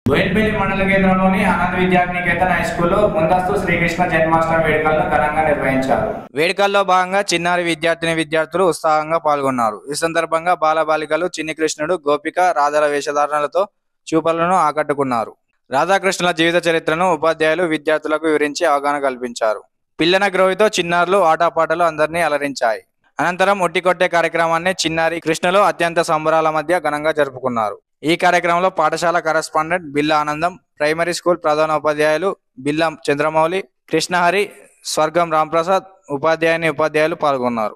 బోయిన్పల్లి మండల కేంద్రంలోని ఆనంద్ విద్యానికేతన్ హై స్కూల్లో ముందస్తు శ్రీకృష్ణ జన్మాష్టమి వేడుకలను ఘనంగా నిర్వహించారు వేడుకల్లో భాగంగా చిన్నారి విద్యార్థిని విద్యార్థులు ఉత్సాహంగా పాల్గొన్నారు ఈ సందర్భంగా బాలబాలికలు చిన్ని కృష్ణుడు గోపిక రాధల వేషధారణలతో చూపలను ఆకట్టుకున్నారు రాధాకృష్ణుల జీవిత చరిత్రను ఉపాధ్యాయులు విద్యార్థులకు వివరించి అవగాహన కల్పించారు పిల్లన గ్రోవితో చిన్నారులు ఆటపాటలు అందరినీ అలరించాయి అనంతరం ఒట్టికొట్టే కార్యక్రమాన్ని చిన్నారి కృష్ణలో అత్యంత సంబరాల మధ్య ఘనంగా జరుపుకున్నారు ఈ కార్యక్రమంలో పాఠశాల కరెస్పాండెంట్ బిల్లా ఆనందం ప్రైమరీ స్కూల్ ప్రధానోపాధ్యాయులు బిల్లా చంద్రమౌళి కృష్ణహరి స్వర్గం రాంప్రసాద్ ఉపాధ్యాయుని ఉపాధ్యాయులు పాల్గొన్నారు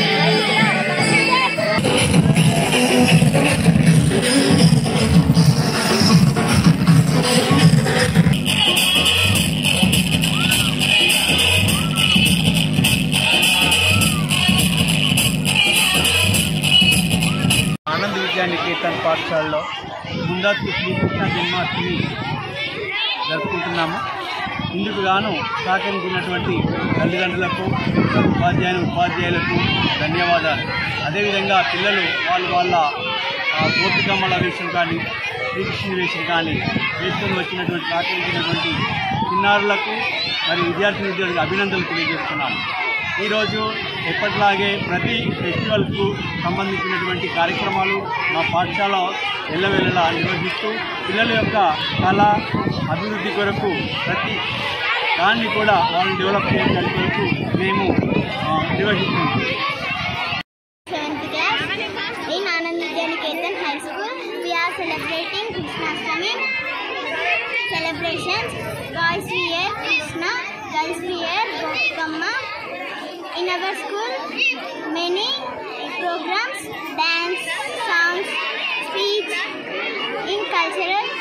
ఆనంద్ విద్యా నికేతన్ పాఠశాలలో ముందస్తు శ్రీకృష్ణ జన్మాష్టమి జరుపుకుంటున్నాము ఇందుకు గాను సహకరించినటువంటి తల్లిదండ్రులకు ఉపాధ్యాయుని ఉపాధ్యాయులకు ధన్యవాదాలు అదేవిధంగా పిల్లలు వాళ్ళు వాళ్ళ ఆ, గోపికమ్మల వేషం కానీ శ్రీకృష్ణుని వేషం కానీ వేసుకొని వచ్చినటువంటి సహకరించినటువంటి చిన్నారులకు మరి విద్యార్థి విద్యార్థులకు అభినందనలు తెలియజేస్తున్నాను ఈరోజు ఎప్పటిలాగే ప్రతి ఫెస్టివల్కు సంబంధించినటువంటి కార్యక్రమాలు మా పాఠశాల ఎల్లవెల్లలా నిర్వహిస్తూ పిల్లల యొక్క కళ అభివృద్ధి కొరకు ప్రతి దాన్ని కూడా వాళ్ళని డెవలప్ చేయడానికి కొరకు మేము ఆ, నిర్వహిస్తున్నాం seventh class in Anand Vidyaniketan High School. We are celebrating Krishnastami celebrations. Boys wear Krishna, girls wear Gopikamma. In our school, many programs, dance, songs, speech, in cultural